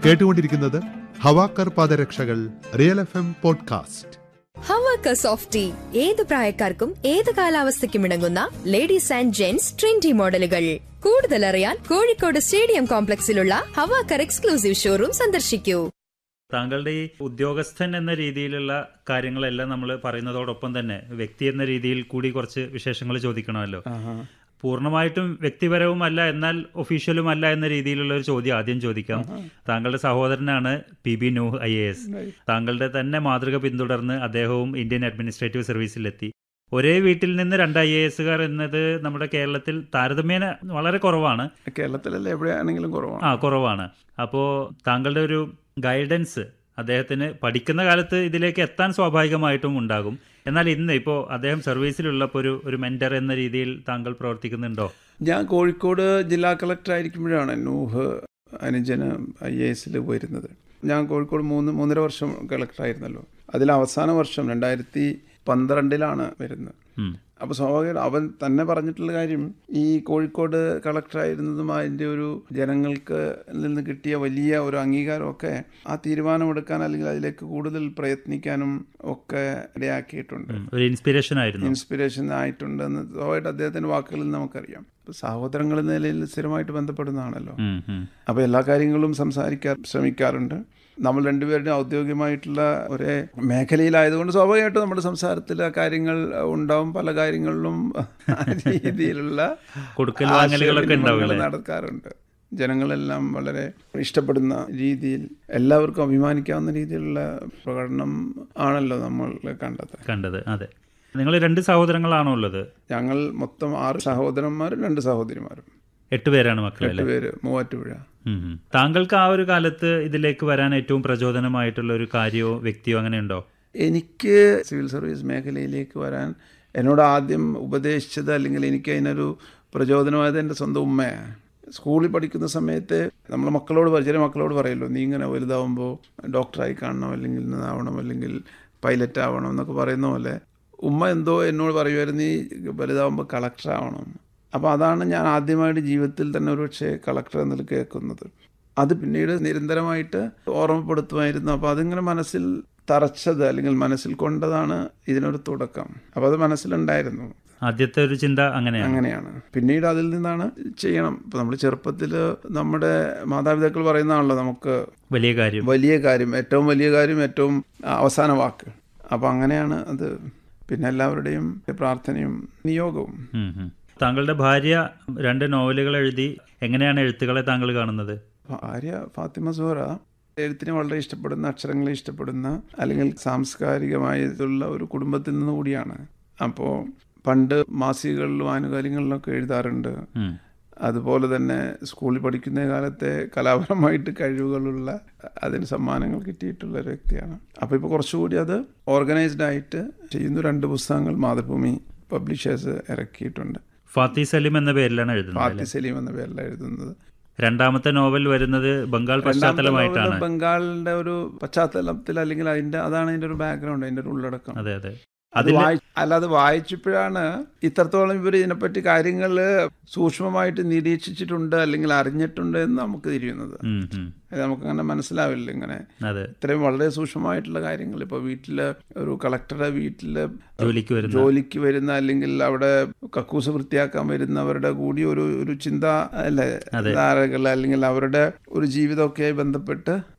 കേട്ടുകൊണ്ടിരിക്കുന്നത് ഹവാക്കർ പാദരക്ഷകൾ റിയൽ എഫ് എം പോഡ്കാസ്റ്റ് ഹവാക്ക സോഫ്റ്റ് ടീ ഏത് പ്രായക്കാർക്കും ഏത് കാലാവസ്ഥയ്ക്കും ഇണങ്ങുന്ന ലേഡീസ് ആൻഡ് ജെന്റ്സ് ട്രെൻഡി മോഡലുകൾ കൂടുതൽ അറിയാൻ കോഴിക്കോട് സ്റ്റേഡിയം കോംപ്ലക്സിലുള്ള ഹവാക്കർ എക്സ്ക്ലൂസീവ് ഷോറൂം സന്ദർശിക്കൂ താങ്കളുടെ ഈ ഉദ്യോഗസ്ഥൻ എന്ന രീതിയിലുള്ള കാര്യങ്ങളെല്ലാം നമ്മൾ പറയുന്നതോടൊപ്പം തന്നെ വ്യക്തി എന്ന രീതിയിൽ കൂടി കുറച്ച് വിശേഷങ്ങൾ ചോദിക്കണമല്ലോ പൂർണ്ണമായിട്ടും വ്യക്തിപരവുമല്ല എന്നാൽ ഒഫീഷ്യലുമല്ല എന്ന രീതിയിലുള്ള ഒരു ചോദ്യം ആദ്യം ചോദിക്കാം താങ്കളുടെ സഹോദരനാണ് P B Nooh I A S താങ്കളുടെ തന്നെ മാതൃക പിന്തുടർന്ന് അദ്ദേഹവും ഇന്ത്യൻ അഡ്മിനിസ്ട്രേറ്റീവ് സർവീസിലെത്തി ഒരേ വീട്ടിൽ നിന്ന് രണ്ട് ഐ എ എസുകാർ എന്നത് നമ്മുടെ കേരളത്തിൽ താരതമ്യേന വളരെ കുറവാണ് കേരളത്തിലല്ല എവിടെയാണെങ്കിലും കുറവാണ് ആ കുറവാണ് അപ്പോൾ താങ്കളുടെ ഒരു ഗൈഡൻസ് അദ്ദേഹത്തിന് പഠിക്കുന്ന കാലത്ത് ഇതിലേക്ക് എത്താൻ സ്വാഭാവികമായിട്ടും ഉണ്ടാകും എന്നാൽ ഇന്ന് ഇപ്പോൾ അദ്ദേഹം സർവീസിലുള്ളപ്പോൾ ഒരു ഒരു മെന്റർ എന്ന രീതിയിൽ താങ്കൾ പ്രവർത്തിക്കുന്നുണ്ടോ ഞാൻ കോഴിക്കോട് ജില്ലാ കളക്ടർ ആയിരിക്കുമ്പോഴാണ് നൂഹ് അനുജന് ഐ എ എസിൽ വരുന്നത് ഞാൻ കോഴിക്കോട് മൂന്ന് മൂന്നര വർഷം കളക്ടറായിരുന്നല്ലോ അതിൽ അവസാന വർഷം രണ്ടായിരത്തി പന്ത്രണ്ടിലാണ് വരുന്നത് ഉം. അപ്പോൾ സ്വാഭാവികം അവൻ തന്നെ പറഞ്ഞിട്ടുള്ള കാര്യം ഈ കോഴിക്കോട് കളക്ടറായിരുന്നതും അതിൻ്റെ ഒരു ജനങ്ങൾക്ക് നിന്ന് കിട്ടിയ വലിയ ഒരു അംഗീകാരമൊക്കെ ആ തീരുമാനമെടുക്കാൻ അല്ലെങ്കിൽ അതിലേക്ക് കൂടുതൽ പ്രയത്നിക്കാനും ഒക്കെ ഇടയാക്കിയിട്ടുണ്ട് ഉം, ഒരു ഇൻസ്പിറേഷൻ ആയിരുന്നു ഇൻസ്പിറേഷൻ ആയിട്ടുണ്ടെന്ന് സ്വാഭാവികമായിട്ട് അദ്ദേഹത്തിൻ്റെ വാക്കുകളിൽ നിന്ന് നമുക്കറിയാം ഇപ്പൊ സഹോദരങ്ങൾ എന്ന നിലയിൽ സ്ഥിരമായിട്ട് ബന്ധപ്പെടുന്നതാണല്ലോ ഉം, ഉം. അപ്പോൾ എല്ലാ കാര്യങ്ങളും സംസാരിക്കാൻ ശ്രമിക്കാറുണ്ട് നമ്മൾ രണ്ടുപേരുടെയും ഔദ്യോഗികമായിട്ടുള്ള ഒരേ മേഖലയിലായതുകൊണ്ട് സ്വാഭാവികമായിട്ടും നമ്മുടെ സംസാരത്തിൽ ആ കാര്യങ്ങൾ ഉണ്ടാവും പല കാര്യങ്ങളിലും ആ രീതിയിലുള്ള കൊടുക്കൽ വാങ്ങലുകളൊക്കെ ആശയവിനിമയങ്ങൾ ഉണ്ടാവില്ലേ? നടക്കാറുണ്ട് ജനങ്ങളെല്ലാം വളരെ ഇഷ്ടപ്പെടുന്ന രീതിയിൽ എല്ലാവർക്കും അഭിമാനിക്കാവുന്ന രീതിയിലുള്ള പ്രകടനം ആണല്ലോ നമ്മൾ കണ്ടത് കണ്ടത് അതെ നിങ്ങൾ രണ്ട് സഹോദരങ്ങളാണോ ഉള്ളത് ഞങ്ങൾ മൊത്തം ആറ് സഹോദരന്മാരും രണ്ട് സഹോദരിമാരും എട്ട് പേരാണ് മക്കളല്ലേ എട്ട് പേര് മൂവാറ്റുപുഴ ഉം, ഉം. താങ്കൾക്ക് ആ ഒരു കാലത്ത് ഇതിലേക്ക് വരാൻ ഏറ്റവും പ്രചോദനമായിട്ടുള്ള ഒരു കാര്യമോ വ്യക്തിയോ അങ്ങനെ ഉണ്ടോ എനിക്ക് സിവിൽ സർവീസ് മേഖലയിലേക്ക് വരാൻ എന്നോട് ആദ്യം ഉപദേശിച്ചത് അല്ലെങ്കിൽ എനിക്ക് അതിനൊരു പ്രചോദനമായത് എൻ്റെ സ്വന്തം ഉമ്മയാണ് സ്കൂളിൽ പഠിക്കുന്ന സമയത്ത് നമ്മൾ മക്കളോട് പറ- ചെറിയ മക്കളോട് പറയുമല്ലോ നീ ഇങ്ങനെ വലുതാവുമ്പോൾ ഡോക്ടറായി കാണണം അല്ലെങ്കിൽ ഇന്നതാവണം അല്ലെങ്കിൽ പൈലറ്റ് ആവണം എന്നൊക്കെ പറയുന്ന പോലെ ഉമ്മ എന്തോ എന്നോട് പറയുമായിരുന്നു നീ വലുതാവുമ്പോൾ കളക്ടർ ആവണം അപ്പോൾ അതാണ് ഞാൻ ആദ്യമായിട്ട് ജീവിതത്തിൽ തന്നെ ഒരു പക്ഷേ കളക്ടർ എന്നതിൽ കേൾക്കുന്നത് അത് പിന്നീട് നിരന്തരമായിട്ട് ഓർമ്മപ്പെടുത്തുമായിരുന്നു അപ്പോൾ അതിങ്ങനെ മനസ്സിൽ തറച്ചത് അല്ലെങ്കിൽ മനസ്സിൽ കൊണ്ടതാണ് ഇതിനൊരു തുടക്കം അപ്പോൾ അത് മനസ്സിലുണ്ടായിരുന്നു ആദ്യത്തെ ഒരു ചിന്ത അങ്ങനെയാണ് അങ്ങനെയാണ് പിന്നീട് അതിൽ നിന്നാണ് ചെയ്യണം ഇപ്പം നമ്മൾ ചെറുപ്പത്തിൽ നമ്മുടെ മാതാപിതാക്കൾ പറയുന്നതാണല്ലോ നമുക്ക് വലിയ കാര്യം വലിയ കാര്യം ഏറ്റവും വലിയ കാര്യം ഏറ്റവും അവസാന വാക്ക് അപ്പം അങ്ങനെയാണ് അത് പിന്നെ എല്ലാവരുടെയും പ്രാർത്ഥനയും നിയോഗവും ഉം, ഉം. താങ്കളുടെ ഭാര്യ രണ്ട് നോവലുകൾ എഴുതി എങ്ങനെയാണ് എഴുത്തുകളെ താങ്കൾ കാണുന്നത് ഭാര്യ ഫാത്തിമ സോറ എഴുത്തിനെ വളരെ ഇഷ്ടപ്പെടുന്ന അക്ഷരങ്ങളെ ഇഷ്ടപ്പെടുന്ന അല്ലെങ്കിൽ സാംസ്കാരികമായിട്ടുള്ള ഒരു കുടുംബത്തിൽ നിന്ന് കൂടിയാണ് അപ്പോൾ പണ്ട് മാസികകളിലും ആനുകാലികളിലൊക്കെ എഴുതാറുണ്ട് ഉം. അതുപോലെ തന്നെ സ്കൂളിൽ പഠിക്കുന്ന കാലത്തെ കലാപരമായിട്ട് കഴിവുകളുള്ള അതിന് സമ്മാനങ്ങൾ കിട്ടിയിട്ടുള്ള ഒരു വ്യക്തിയാണ് അപ്പോൾ ഇപ്പോൾ കുറച്ചുകൂടി അത് ഓർഗനൈസ്ഡ് ആയിട്ട് ചെയ്യുന്ന രണ്ട് പുസ്തകങ്ങൾ മാതൃഭൂമി പബ്ലിഷേഴ്സ് ഇറക്കിയിട്ടുണ്ട് ഫാത്തി സലിം എന്ന പേരിലാണ് എഴുതുന്നത് ഫാത്തി അല്ലേ? സലീം എന്ന പേരിലാണ് എഴുതുന്നത് രണ്ടാമത്തെ നോവൽ വരുന്നത് ബംഗാൾ രണ്ടാമത്തെ പശ്ചാത്തലമായിട്ടാണ് നോവല് ബംഗാളിന്റെ ഒരു പശ്ചാത്തലത്തിൽ അല്ലെങ്കിൽ അതിന്റെ അതാണ് അതിന്റെ ഒരു ബാക്ക്ഗ്രൗണ്ട് അതിന്റെ ഒരു ഉള്ളടക്കം അതെ അതെ അത് അതിൽ വായി- അല്ല അത് വായിച്ചപ്പോഴാണ് ഇത്രത്തോളം ഇവർ ഇതിനെപ്പറ്റി കാര്യങ്ങൾ സൂക്ഷ്മമായിട്ട് നിരീക്ഷിച്ചിട്ടുണ്ട് അല്ലെങ്കിൽ അറിഞ്ഞിട്ടുണ്ട് എന്ന് നമുക്ക് തിരിയുന്നത് ഉം, ഉം. അത് നമുക്കങ്ങനെ മനസ്സിലാവില്ല ഇങ്ങനെ അതെ ഇത്രയും വളരെ സൂക്ഷ്മമായിട്ടുള്ള കാര്യങ്ങൾ ഇപ്പോൾ വീട്ടിൽ ഒരു കളക്ടറുടെ വീട്ടിൽ ജോലിക്ക് വരുന്ന ജോലിക്ക് വരുന്ന അല്ലെങ്കിൽ അവിടെ കക്കൂസ് വൃത്തിയാക്കാൻ വരുന്നവരുടെ കൂടി ഒരു ഒരു ചിന്ത അല്ലേ ധാരകൾ അല്ലെങ്കിൽ അവരുടെ ഒരു ജീവിതമൊക്കെയായി ബന്ധപ്പെട്ട്